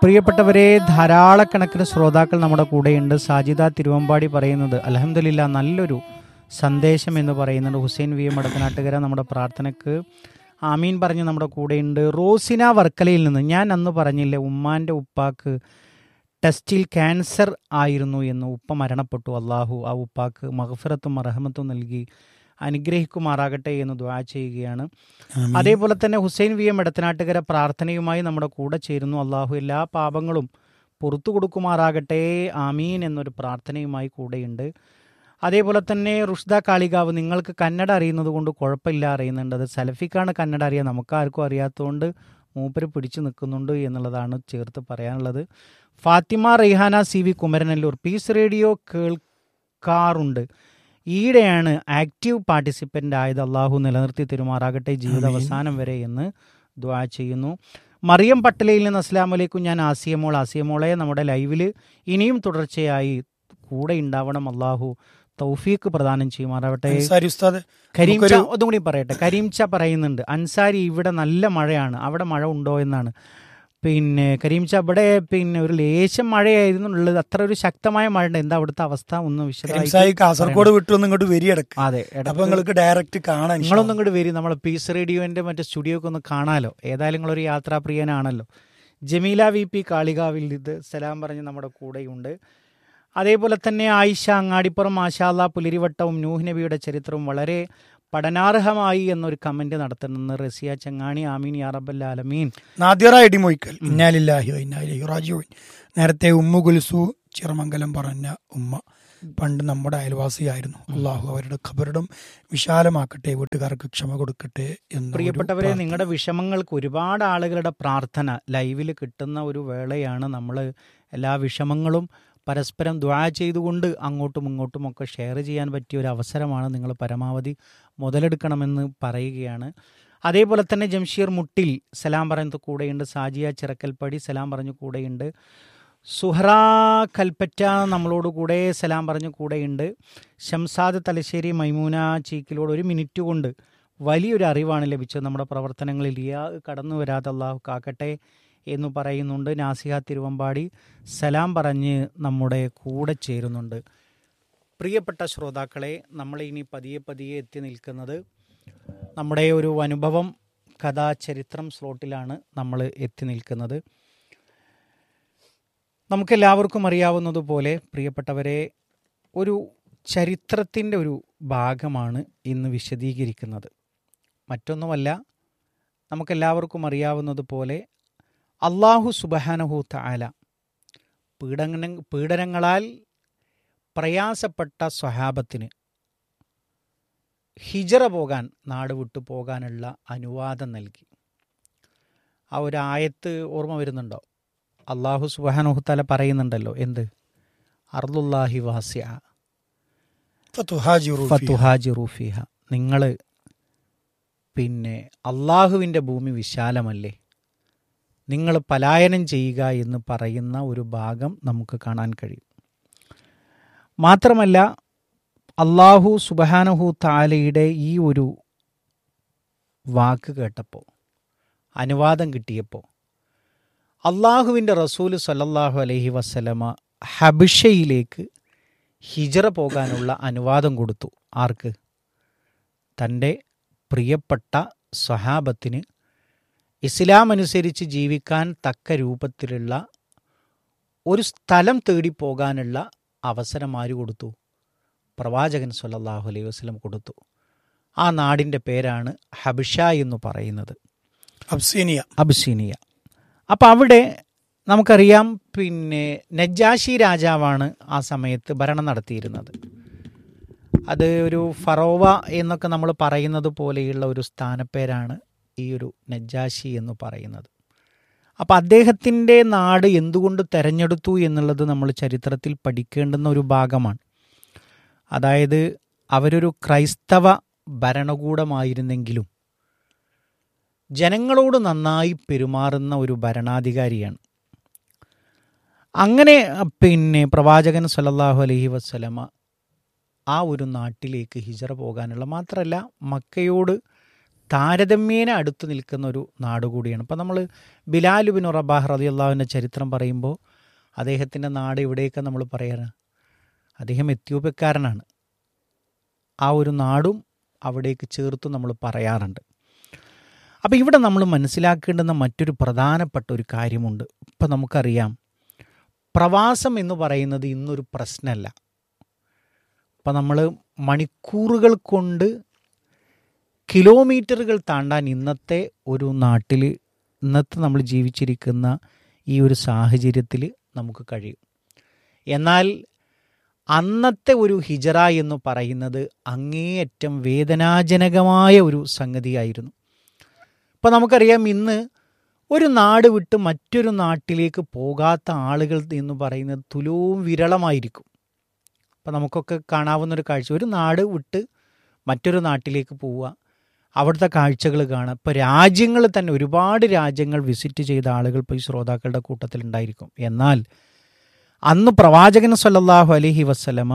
പ്രിയപ്പെട്ടവരെ ധാരാളക്കണക്കിന് ശ്രോതാക്കൾ നമ്മുടെ കൂടെയുണ്ട് സാജിദ തിരുവമ്പാടി പറയുന്നത് അലഹമില്ല നല്ലൊരു സന്ദേശം എന്ന് പറയുന്നുണ്ട് ഹുസൈൻ വി എം മടത്തനാട്ടുകര നമ്മുടെ പ്രാർത്ഥനയ്ക്ക് ആമീൻ പറഞ്ഞ് നമ്മുടെ കൂടെയുണ്ട് റോസിന വർക്കലയിൽ നിന്ന് ഞാൻ അന്ന് പറഞ്ഞില്ലേ ഉമ്മാൻ്റെ ഉപ്പാക്ക് ടെസ്റ്റിൽ ക്യാൻസർ ആയിരുന്നു എന്ന് ഉപ്പ മരണപ്പെട്ടു അള്ളാഹു ആ ഉപ്പാക്ക് മഹഫിറത്തും റഹമത്തും നൽകി അനുഗ്രഹിക്കുമാറാകട്ടെ എന്ന് ദ്വാ ചെയ്യുകയാണ് അതേപോലെ തന്നെ ഹുസൈൻ വി എം എടത്തനാട്ടുകര പ്രാർത്ഥനയുമായി നമ്മുടെ കൂടെ ചേരുന്നു അള്ളാഹു എല്ലാ പാപങ്ങളും പുറത്തു കൊടുക്കുമാറാകട്ടെ ആമീൻ എന്നൊരു പ്രാർത്ഥനയുമായി കൂടെയുണ്ട് അതേപോലെ തന്നെ റുഷ്ദ കാളികാവ് നിങ്ങൾക്ക് കന്നഡ അറിയുന്നത് കൊണ്ട് കുഴപ്പമില്ല അറിയുന്നുണ്ട് അത് സലഫിക്കാണ് കന്നഡ അറിയാം നമുക്കാർക്കും അറിയാത്തതുകൊണ്ട് മൂപ്പര് പിടിച്ചു നിൽക്കുന്നുണ്ട് എന്നുള്ളതാണ് ചേർത്ത് പറയാനുള്ളത് Fathima Raihana C V Kumaranallur peace radio കേൾക്കാറുണ്ട് ഈയിടെയാണ് ആക്റ്റീവ് പാർട്ടിസിപ്പൻ്റ് ആയത് അള്ളാഹു നിലനിർത്തി തരുമാറാകട്ടെ ജീവിത അവസാനം വരെ എന്ന് ദ്വാ ചെയ്യുന്നു മറിയം പട്ടലയിൽ നിന്ന് അസ്ലാം വലൈക്കും ഞാൻ ആസിയമോൾ ആസിയമോളെ നമ്മുടെ ലൈവിൽ ഇനിയും തുടർച്ചയായി കൂടെ ഉണ്ടാവണം അള്ളാഹു തൗഫീക്ക് പ്രദാനം ചെയ്യുമാറാവട്ടെ അൻസാരി ഉസ്താദ് കരീംച്ച നമുക്കൊരു- ഒന്നും കൂടി പറയട്ടെ കരീംച്ച പറയുന്നുണ്ട് അൻസാരി ഇവിടെ നല്ല മഴയാണ് അവിടെ മഴ ഉണ്ടോ എന്നാണ് പിന്നെ കരീംച്ച ഇവിടെ പിന്നെ ഒരു ലേശം മഴയായിരുന്നു ഉള്ളത് അത്ര ഒരു ശക്തമായ മഴ ഉണ്ട് എന്താ അവിടുത്തെ അവസ്ഥ ഒന്ന് കരീംസായി വിശദമായി കാസർഗോഡ് വിട്ടൊന്നും ഇങ്ങോട്ട് വരിയടക്ക് അതെ ഇടയ്ക്ക് അപ്പൊ നിങ്ങൾക്ക് ഡയറക്റ്റ് കാണാൻ നിങ്ങളൊന്നും ഇങ്ങോട്ട് വരും നമ്മളെ പീസ് റേഡിയോന്റെ മറ്റേ സ്റ്റുഡിയോ ഒക്കെ ഒന്ന് കാണാലോ ഏതായാലും നിങ്ങളൊരു യാത്രാപ്രിയനാണല്ലോ ജമീല വി പി കാളികാവിൽ ഇത് സലാം പറഞ്ഞ് നമ്മുടെ കൂടെയുണ്ട് അതേപോലെ തന്നെ ആയിഷ അങ്ങാടിപ്പുറം മാഷാല്ല പുലരിവട്ടവും നൂഹ് നബിയുടെ ചരിത്രവും വളരെ പഠനാർഹമായി എന്നൊരു കമന്റ് നടത്തുന്നത് റസിയ ചങ്ങാണി ആമീൻ യാറബൽ ആലമീൻ നാദിറ ഇടിമൊയ്ക്കൽ ഇന്നാലില്ലാഹി വ ഇന്നാ ഇലൈഹി റാജിഊൻ നേരത്തെ ഉമ്മു കുൽസു ചിറമംഗലം പറഞ്ഞ ഉമ്മ പണ്ട് നമ്മുടെ അയൽവാസിയായിരുന്നു അള്ളാഹു അവരുടെ ഖബറിടം വിശാലമാക്കട്ടെ വീട്ടുകാർക്ക് ക്ഷമ കൊടുക്കട്ടെ എന്ന് ഒരു പ്രിയപ്പെട്ടവരെ പ്രാർത്ഥന. നിങ്ങളുടെ വിഷമങ്ങൾക്ക് ഒരുപാട് ആളുകളുടെ പ്രാർത്ഥന ലൈവിൽ കിട്ടുന്ന ഒരു വേളയാണ് നമ്മൾ എല്ലാ വിഷമങ്ങളും പരസ്പരം ദ്വാ ചെയ്തുകൊണ്ട് അങ്ങോട്ടും ഇങ്ങോട്ടും ഒക്കെ ഷെയർ ചെയ്യാൻ പറ്റിയ ഒരു അവസരമാണ് നിങ്ങൾ പരമാവധി മുതലെടുക്കണമെന്ന് പറയുകയാണ് അതേപോലെ തന്നെ ജംഷീർ മുട്ടിൽ സലാം പറയുന്നത് കൂടെയുണ്ട് സാജിയ ചിറക്കൽപ്പടി സലാം പറഞ്ഞു കൂടെയുണ്ട് സുഹറ കൽപ്പറ്റ നമ്മളോട് കൂടെ സലാം പറഞ്ഞു കൂടെയുണ്ട് ഷംസാദ് തലശ്ശേരി മൈമൂന ചീക്കിലോട് ഒരു മിനിറ്റ് കൊണ്ട് വലിയൊരു അറിവാണ് ലഭിച്ചത് നമ്മുടെ പ്രവർത്തനങ്ങളിൽ ഇയാ കടന്നു വരാതെ അള്ളാഹു കാക്കട്ടെ എന്ന് പറയുന്നുണ്ട് നാസിഹ തിരുവമ്പാടി സലാം പറഞ്ഞ് നമ്മുടെ കൂടെ ചേരുന്നുണ്ട് പ്രിയപ്പെട്ട ശ്രോതാക്കളെ നമ്മൾ ഇനി പതിയെ പതിയെ എത്തി നിൽക്കുന്നത് നമ്മുടെ ഒരു അനുഭവം കഥാ ചരിത്രം സ്ലോട്ടിലാണ് നമ്മൾ എത്തി നിൽക്കുന്നത് നമുക്കെല്ലാവർക്കും അറിയാവുന്നതുപോലെ പ്രിയപ്പെട്ടവരെ ഒരു ചരിത്രത്തിൻ്റെ ഒരു ഭാഗമാണ് ഇന്ന് വിശദീകരിക്കുന്നത് മറ്റൊന്നുമല്ല നമുക്കെല്ലാവർക്കും അറിയാവുന്നതുപോലെ അള്ളാഹു സുബഹാനഹു താല പീഡന പീഡനങ്ങളാൽ പ്രയാസപ്പെട്ട സ്വഹാബത്തിന് ഹിജറ പോകാൻ നാട് വിട്ടു പോകാനുള്ള അനുവാദം നൽകി ആ ഒരു ആയത്ത് ഓർമ്മ വരുന്നുണ്ടോ അള്ളാഹു സുബഹാനഹു താല പറയുന്നുണ്ടല്ലോ എന്ത് അർദുല്ലാഹി വാസ്യ ഫതുഹാജിറു ഫീഹ. ഫത്തുഹാജിറൂഫിഹ നിങ്ങൾ പിന്നെ അള്ളാഹുവിൻ്റെ ഭൂമി വിശാലമല്ലേ നിങ്ങൾ പലായനം ചെയ്യുക എന്ന് പറയുന്ന ഒരു ഭാഗം നമുക്ക് കാണാൻ കഴിയും മാത്രമല്ല അള്ളാഹു സുബഹാനഹു താലയുടെ ഈ ഒരു വാക്ക് കേട്ടപ്പോൾ അനുവാദം കിട്ടിയപ്പോൾ അള്ളാഹുവിൻ്റെ റസൂല് സല്ലല്ലാഹു അലൈഹി വസ്സലമ ഹബിഷയിലേക്ക് ഹിജറ പോകാനുള്ള അനുവാദം കൊടുത്തു ആർക്ക് തൻ്റെ പ്രിയപ്പെട്ട സ്വഹാബത്തിന് ഇസ്ലാം അനുസരിച്ച് ജീവിക്കാൻ തക്ക രൂപത്തിലുള്ള ഒരു സ്ഥലം തേടി പോകാനുള്ള അവസരം ആര് കൊടുത്തു പ്രവാചകൻ സല്ലല്ലാഹു അലൈഹി വസല്ലം കൊടുത്തു ആ നാടിൻ്റെ പേരാണ് ഹബിഷ എന്ന് പറയുന്നത് അബ്സീനിയ അബ്സീനിയ അപ്പം അവിടെ നമുക്കറിയാം പിന്നെ നജാഷി രാജാവാണ് ആ സമയത്ത് ഭരണം നടത്തിയിരുന്നത് അത് ഒരു ഫറോവ എന്നൊക്കെ നമ്മൾ പറയുന്നത് പോലെയുള്ള ഒരു സ്ഥാനപ്പേരാണ് ഈ ഒരു നജാഷി എന്ന് പറയുന്നത് അപ്പം അദ്ദേഹത്തിൻ്റെ നാട് എന്തുകൊണ്ട് തെരഞ്ഞെടുത്തു എന്നുള്ളത് നമ്മൾ ചരിത്രത്തിൽ പഠിക്കേണ്ടുന്ന ഒരു ഭാഗമാണ് അതായത് അവരൊരു ക്രൈസ്തവ ഭരണകൂടമായിരുന്നെങ്കിലും ജനങ്ങളോട് നന്നായി പെരുമാറുന്ന ഒരു ഭരണാധികാരിയാണ് അങ്ങനെ പിന്നെ പ്രവാചകൻ സല്ലല്ലാഹു അലൈഹി വസ്സലമ ആ ഒരു നാട്ടിലേക്ക് ഹിജറ പോകാനുള്ള മാത്രമല്ല മക്കയോട് താരതമ്യേന അടുത്ത് നിൽക്കുന്ന ഒരു നാട് കൂടിയാണ് ഇപ്പം നമ്മൾ ബിലാലുബിൻ റബാഹ് റതി അള്ളാഹുവിൻ്റെ ചരിത്രം പറയുമ്പോൾ അദ്ദേഹത്തിൻ്റെ നാട് എവിടെയൊക്കെ നമ്മൾ പറയാറ് അദ്ദേഹം എത്യോപ്യക്കാരനാണ് ആ ഒരു നാടും അവിടേക്ക് ചേർത്ത് നമ്മൾ പറയാറുണ്ട് അപ്പോൾ ഇവിടെ നമ്മൾ മനസ്സിലാക്കേണ്ടുന്ന മറ്റൊരു പ്രധാനപ്പെട്ട ഒരു കാര്യമുണ്ട് ഇപ്പം നമുക്കറിയാം പ്രവാസം എന്ന് പറയുന്നത് ഇന്നൊരു പ്രശ്നമല്ല ഇപ്പം നമ്മൾ മണിക്കൂറുകൾ കൊണ്ട് കിലോമീറ്ററുകൾ താണ്ടാൻ ഇന്നത്തെ ഒരു നാട്ടിൽ ഇന്നത്തെ നമ്മൾ ജീവിച്ചിരിക്കുന്ന ഈ ഒരു സാഹചര്യത്തിൽ നമുക്ക് കഴിയും എന്നാൽ അന്നത്തെ ഒരു ഹിജറ എന്ന് പറയുന്നത് അങ്ങേയറ്റം വേദനാജനകമായ ഒരു സംഗതിയായിരുന്നു ഇപ്പോൾ നമുക്കറിയാം ഇന്ന് ഒരു നാട് വിട്ട് മറ്റൊരു നാട്ടിലേക്ക് പോകാത്ത ആളുകൾ എന്ന് പറയുന്നത് തുലവും വിരളമായിരിക്കും അപ്പോൾ നമുക്കൊക്കെ കാണാവുന്ന ഒരു കാഴ്ച ഒരു നാട് വിട്ട് മറ്റൊരു നാട്ടിലേക്ക് പോവുക അവിടുത്തെ കാഴ്ചകൾ കാണുക ഇപ്പോൾ രാജ്യങ്ങൾ തന്നെ ഒരുപാട് രാജ്യങ്ങൾ വിസിറ്റ് ചെയ്ത ആളുകൾ ഇപ്പോൾ ഈ ശ്രോതാക്കളുടെ കൂട്ടത്തിലുണ്ടായിരിക്കും എന്നാൽ അന്ന് പ്രവാചകൻ സല്ലല്ലാഹു അലൈഹി വസ്സലമ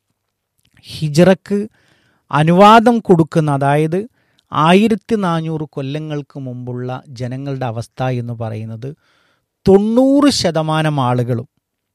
ഹിജറക്ക് അനുവാദം കൊടുക്കുന്ന അതായത് ആയിരത്തി നാനൂറ് കൊല്ലങ്ങൾക്ക് മുമ്പുള്ള ജനങ്ങളുടെ അവസ്ഥ എന്ന് പറയുന്നത് തൊണ്ണൂറ് ശതമാനം ആളുകളും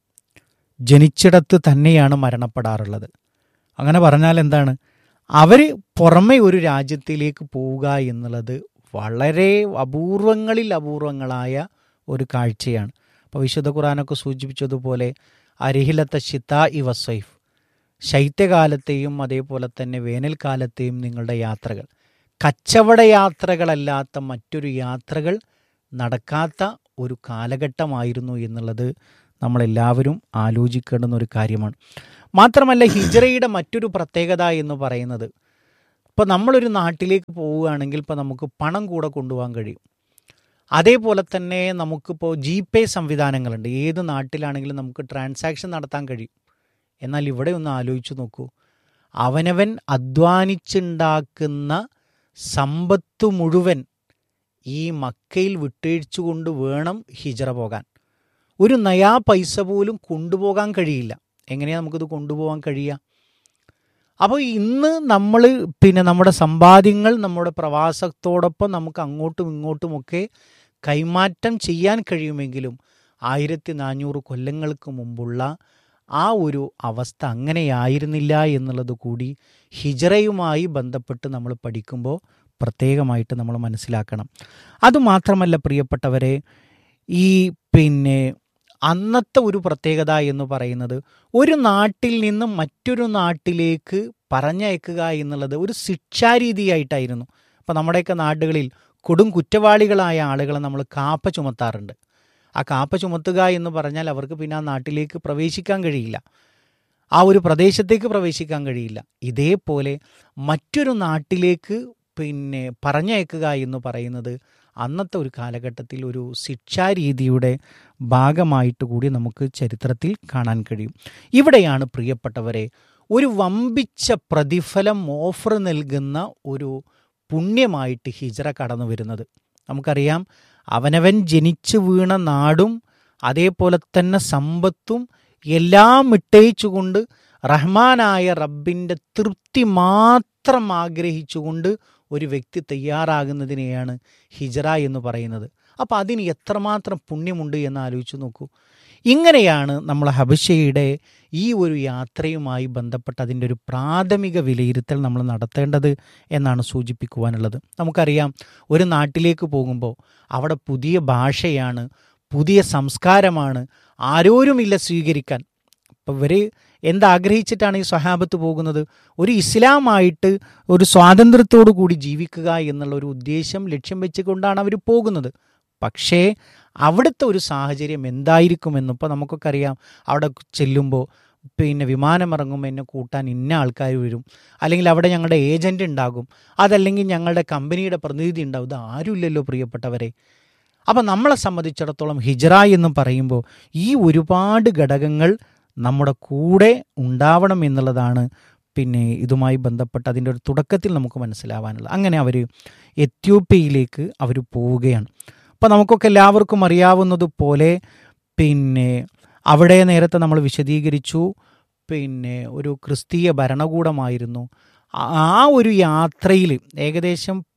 ജനിച്ചിടത്ത് തന്നെയാണ് മരണപ്പെടാറുള്ളത് അങ്ങനെ പറഞ്ഞാൽ എന്താണ് അവർ പുറമെ ഒരു രാജ്യത്തിലേക്ക് പോവുക എന്നുള്ളത് വളരെ അപൂർവങ്ങളിൽ അപൂർവങ്ങളായ ഒരു കാഴ്ചയാണ് അപ്പോൾ വിശുദ്ധ ഖുറാനൊക്കെ സൂചിപ്പിച്ചതുപോലെ അരിഹിലത്ത ഷിത്ത ഇ വസൈഫ് ശൈത്യകാലത്തെയും അതേപോലെ തന്നെ വേനൽക്കാലത്തെയും നിങ്ങളുടെ യാത്രകൾ കച്ചവട യാത്രകളല്ലാത്ത മറ്റൊരു യാത്രകൾ നടക്കാത്ത ഒരു കാലഘട്ടമായിരുന്നു എന്നുള്ളത് നമ്മളെല്ലാവരും ആലോചിക്കേണ്ടുന്ന ഒരു കാര്യമാണ് മാത്രമല്ല ഹിജറയുടെ മറ്റൊരു പ്രത്യേകത എന്ന് പറയുന്നത് ഇപ്പോൾ നമ്മളൊരു നാട്ടിലേക്ക് പോവുകയാണെങ്കിൽ ഇപ്പോൾ നമുക്ക് പണം കൂടെ കൊണ്ടുപോകാൻ കഴിയും അതേപോലെ തന്നെ നമുക്കിപ്പോൾ ജി പേ സംവിധാനങ്ങളുണ്ട് ഏത് നാട്ടിലാണെങ്കിലും നമുക്ക് ട്രാൻസാക്ഷൻ നടത്താൻ കഴിയും എന്നാൽ ഇവിടെ ഒന്ന് ആലോചിച്ച് നോക്കൂ അവനവൻ അധ്വാനിച്ചുണ്ടാക്കുന്ന സമ്പത്ത് മുഴുവൻ ഈ മക്കയിൽ വിട്ടേഴ്ച്ചുകൊണ്ട് വേണം ഹിജറ പോകാൻ ഒരു നയാ പൈസ പോലും കൊണ്ടുപോകാൻ കഴിയില്ല എങ്ങനെയാണ് നമുക്കിത് കൊണ്ടുപോകാൻ കഴിയുക അപ്പോൾ ഇന്ന് നമ്മൾ പിന്നെ നമ്മുടെ സമ്പാദ്യങ്ങൾ നമ്മുടെ പ്രവാസത്തോടൊപ്പം നമുക്ക് അങ്ങോട്ടും ഇങ്ങോട്ടുമൊക്കെ കൈമാറ്റം ചെയ്യാൻ കഴിയുമെങ്കിലും ആയിരത്തി നാനൂറ് കൊല്ലങ്ങൾക്ക് മുമ്പുള്ള ആ ഒരു അവസ്ഥ അങ്ങനെയായിരുന്നില്ല എന്നുള്ളത് കൂടി ഹിജറയുമായി ബന്ധപ്പെട്ട് നമ്മൾ പഠിക്കുമ്പോൾ പ്രത്യേകമായിട്ട് നമ്മൾ മനസ്സിലാക്കണം അതുമാത്രമല്ല പ്രിയപ്പെട്ടവരെ ഈ പിന്നെ അന്നത്തെ ഒരു പ്രത്യേകത എന്ന് പറയുന്നത് ഒരു നാട്ടിൽ നിന്നും മറ്റൊരു നാട്ടിലേക്ക് പറഞ്ഞയക്കുക എന്നുള്ളത് ഒരു ശിക്ഷാരീതിയായിട്ടായിരുന്നു അപ്പോൾ നമ്മുടെയൊക്കെ നാടുകളിൽ കൊടും കുറ്റവാളികളായ ആളുകളെ നമ്മൾ കാപ്പ ചുമത്താറുണ്ട് ആ കാപ്പ ചുമത്തുക എന്ന് പറഞ്ഞാൽ അവർക്ക് പിന്നെ ആ നാട്ടിലേക്ക് പ്രവേശിക്കാൻ കഴിയില്ല ആ ഒരു പ്രദേശത്തേക്ക് പ്രവേശിക്കാൻ കഴിയില്ല ഇതേപോലെ മറ്റൊരു നാട്ടിലേക്ക് പിന്നെ പറഞ്ഞയക്കുക എന്ന് പറയുന്നത് അന്നത്തെ ഒരു കാലഘട്ടത്തിൽ ഒരു ശിക്ഷാരീതിയുടെ ഭാഗമായിട്ട് കൂടി നമുക്ക് ചരിത്രത്തിൽ കാണാൻ കഴിയും ഇവിടെയാണ് പ്രിയപ്പെട്ടവരെ ഒരു വമ്പിച്ച പ്രതിഫലം ഓഫർ നൽകുന്ന ഒരു പുണ്യമായിട്ട് ഹിജറ കടന്നു വരുന്നത് നമുക്കറിയാം അവനവൻ ജനിച്ചു വീണ നാടും അതേപോലെ തന്നെ സമ്പത്തും എല്ലാം ഇട്ടയിച്ചുകൊണ്ട് റഹ്മാനായ റബ്ബിൻ്റെ തൃപ്തി മാത്രം ആഗ്രഹിച്ചുകൊണ്ട് ഒരു വ്യക്തി തയ്യാറാകുന്നതിനെയാണ് ഹിജറ എന്ന് പറയുന്നത് അപ്പോൾ അതിന് എത്രമാത്രം പുണ്യമുണ്ട് എന്ന് ആലോചിച്ച് നോക്കൂ ഇങ്ങനെയാണ് നമ്മൾ ഹബശയുടെ ഈ ഒരു യാത്രയുമായി ബന്ധപ്പെട്ട് അതിൻ്റെ ഒരു പ്രാഥമിക വിലയിരുത്തൽ നമ്മൾ നടത്തേണ്ടത് എന്നാണ് സൂചിപ്പിക്കുവാനുള്ളത് നമുക്കറിയാം ഒരു നാട്ടിലേക്ക് പോകുമ്പോൾ അവിടെ പുതിയ ഭാഷയാണ് പുതിയ സംസ്കാരമാണ് ആരോരുമില്ല സ്വീകരിക്കാൻ അപ്പോൾ ഇവർ എന്താഗ്രഹിച്ചിട്ടാണ് ഈ സ്വഹാബത്ത് പോകുന്നത് ഒരു ഇസ്ലാമായിട്ട് ഒരു സ്വാതന്ത്ര്യത്തോടു കൂടി ജീവിക്കുക എന്നുള്ള ഒരു ഉദ്ദേശം ലക്ഷ്യം വെച്ചുകൊണ്ടാണ് അവർ പോകുന്നത് പക്ഷേ അവിടുത്തെ ഒരു സാഹചര്യം എന്തായിരിക്കുമെന്നും ഇപ്പോൾ നമുക്കൊക്കെ അറിയാം അവിടെ ചെല്ലുമ്പോൾ പിന്നെ വിമാനം ഇറങ്ങുമ്പോൾ എന്നെ കൂട്ടാൻ ഇന്ന ആൾക്കാർ വരും അല്ലെങ്കിൽ അവിടെ ഞങ്ങളുടെ ഏജൻറ് ഉണ്ടാകും അതല്ലെങ്കിൽ ഞങ്ങളുടെ കമ്പനിയുടെ പ്രതിനിധി ഉണ്ടാവും ഇത് ആരുമില്ലല്ലോ പ്രിയപ്പെട്ടവരെ അപ്പം നമ്മളെ സംബന്ധിച്ചിടത്തോളം ഹിജറ എന്ന് പറയുമ്പോൾ ഈ ഒരുപാട് ഘടകങ്ങൾ നമ്മുടെ കൂടെ ഉണ്ടാവണം എന്നുള്ളതാണ് പിന്നെ ഇതുമായി ബന്ധപ്പെട്ട് അതിൻ്റെ ഒരു തുടക്കത്തിൽ നമുക്ക് മനസ്സിലാവാനുള്ളത് അങ്ങനെ അവർ എത്യോപ്യയിലേക്ക് അവർ പോവുകയാണ് അപ്പോൾ നമുക്കൊക്കെ എല്ലാവർക്കും അറിയാവുന്നതുപോലെ പിന്നെ അവിടെ നേരത്തെ നമ്മൾ വിശദീകരിച്ചു പിന്നെ ഒരു ക്രിസ്തീയ ഭരണകൂടമായിരുന്നു ആ ഒരു യാത്രയിൽ ഏകദേശം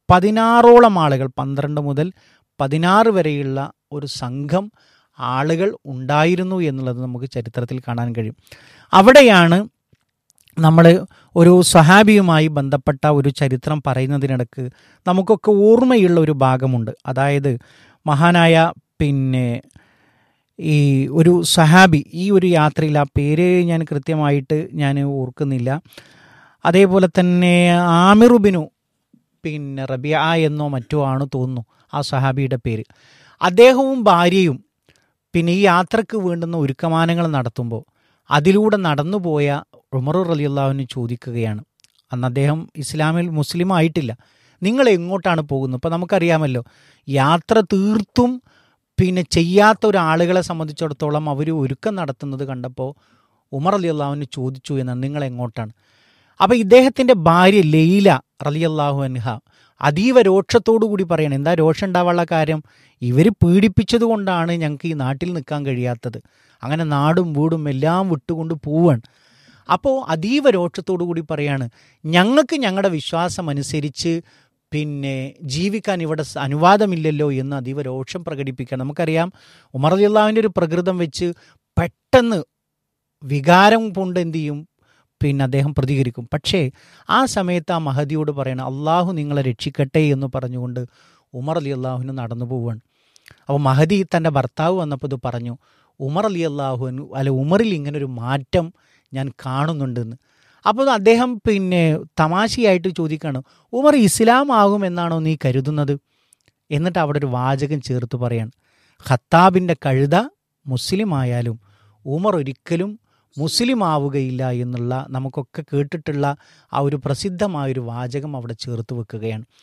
പതിനാറോളം ആളുകൾ പന്ത്രണ്ട് മുതൽ പതിനാറ് വരെയുള്ള ഒരു സംഘം ആളുകൾ ഉണ്ടായിരുന്നു എന്നുള്ളത് നമുക്ക് ചരിത്രത്തിൽ കാണാൻ കഴിയും അവിടെയാണ് നമ്മൾ ഒരു സ്വഹാബിയുമായി ബന്ധപ്പെട്ട ഒരു ചരിത്രം പറയുന്നതിനിടക്ക് നമുക്കൊക്കെ ഓർമ്മയുള്ള ഒരു ഭാഗമുണ്ട് അതായത് മഹാനായ പിന്നെ ഈ ഒരു സഹാബി ഈ ഒരു യാത്രയിൽ ആ പേര് ഞാൻ കൃത്യമായിട്ട് ഞാൻ ഓർക്കുന്നില്ല അതേപോലെ തന്നെ ആമിറുബിനു പിന്നെ റബിയ എന്നോ മറ്റോ ആണ് തോന്നുന്നു ആ സഹാബിയുടെ പേര് അദ്ദേഹവും ഭാര്യയും പിന്നെ ഈ യാത്രക്ക് വേണ്ടുന്ന ഒരുക്കമാനങ്ങൾ നടത്തുമ്പോൾ അതിലൂടെ നടന്നുപോയ ഉമർ റലിയുള്ളാവിന് ചോദിക്കുകയാണ് അന്ന് അദ്ദേഹം ഇസ്ലാമിൽ മുസ്ലിം ആയിട്ടില്ല നിങ്ങൾ എങ്ങോട്ടാണ് പോകുന്നത് ഇപ്പോൾ നമുക്കറിയാമല്ലോ യാത്ര തീർത്തും പിന്നെ ചെയ്യാത്ത ഒരാളുകളെ സംബന്ധിച്ചിടത്തോളം അവർ ഒരുക്കം നടത്തുന്നത് കണ്ടപ്പോൾ ഉമർ അലി അള്ളാഹുവിന് ചോദിച്ചു എന്നാണ് നിങ്ങൾ എങ്ങോട്ടാണ് അപ്പോൾ ഇദ്ദേഹത്തിൻ്റെ ഭാര്യ ലൈല റലിയല്ലാഹു അൻഹ അതീവ രോക്ഷത്തോടു കൂടി പറയണം എന്താ രോഷം ഉണ്ടാവാനുള്ള കാര്യം ഇവർ പീഡിപ്പിച്ചത് കൊണ്ടാണ് ഞങ്ങൾക്ക് ഈ നാട്ടിൽ നിൽക്കാൻ കഴിയാത്തത് അങ്ങനെ നാടും വീടും എല്ലാം വിട്ടുകൊണ്ട് പോവാണ് അപ്പോൾ അതീവ രോക്ഷത്തോടു കൂടി പറയാണ് ഞങ്ങൾക്ക് ഞങ്ങളുടെ വിശ്വാസം അനുസരിച്ച് പിന്നെ ജീവിക്കാൻ ഇവിടെ സ- അനുവാദമില്ലല്ലോ എന്ന് അതീവ രോഷം പ്രകടിപ്പിക്കുക നമുക്കറിയാം ഉമർ അലിയുള്ളാവിൻ്റെ ഒരു പ്രകൃതം വെച്ച് പെട്ടെന്ന് വികാരം കൊണ്ട് എന്ത് ചെയ്യും പിന്നെ അദ്ദേഹം പ്രതികരിക്കും പക്ഷേ ആ സമയത്ത് ആ മഹദിയോട് പറയണം അള്ളാഹു നിങ്ങളെ രക്ഷിക്കട്ടെ എന്ന് പറഞ്ഞുകൊണ്ട് ഉമർ അലി അള്ളാഹുവിന് നടന്നു പോവുകയാണ് അപ്പോൾ മഹദി തൻ്റെ ഭർത്താവ് വന്നപ്പോൾ ഇത് പറഞ്ഞു ഉമർ അലി അള്ളാഹുവിന് അല്ല ഉമറിൽ ഇങ്ങനൊരു മാറ്റം ഞാൻ കാണുന്നുണ്ടെന്ന് അപ്പോൾ അദ്ദേഹം പിന്നെ തമാശയായിട്ട് ചോദിക്കുകയാണ് ഉമർ ഇസ്ലാം ആകുമെന്നാണോ നീ കരുതുന്നത് എന്നിട്ട് അവിടെ ഒരു വാചകം ചേർത്ത് പറയാണ് ഖത്താബിൻ്റെ കഴുത മുസ്ലിം ആയാലും ഉമർ ഒരിക്കലും മുസ്ലിം ആവുകയില്ല എന്നുള്ള നമുക്കൊക്കെ കേട്ടിട്ടുള്ള ആ ഒരു പ്രസിദ്ധമായൊരു വാചകം അവിടെ ചേർത്ത് വെക്കുകയാണ്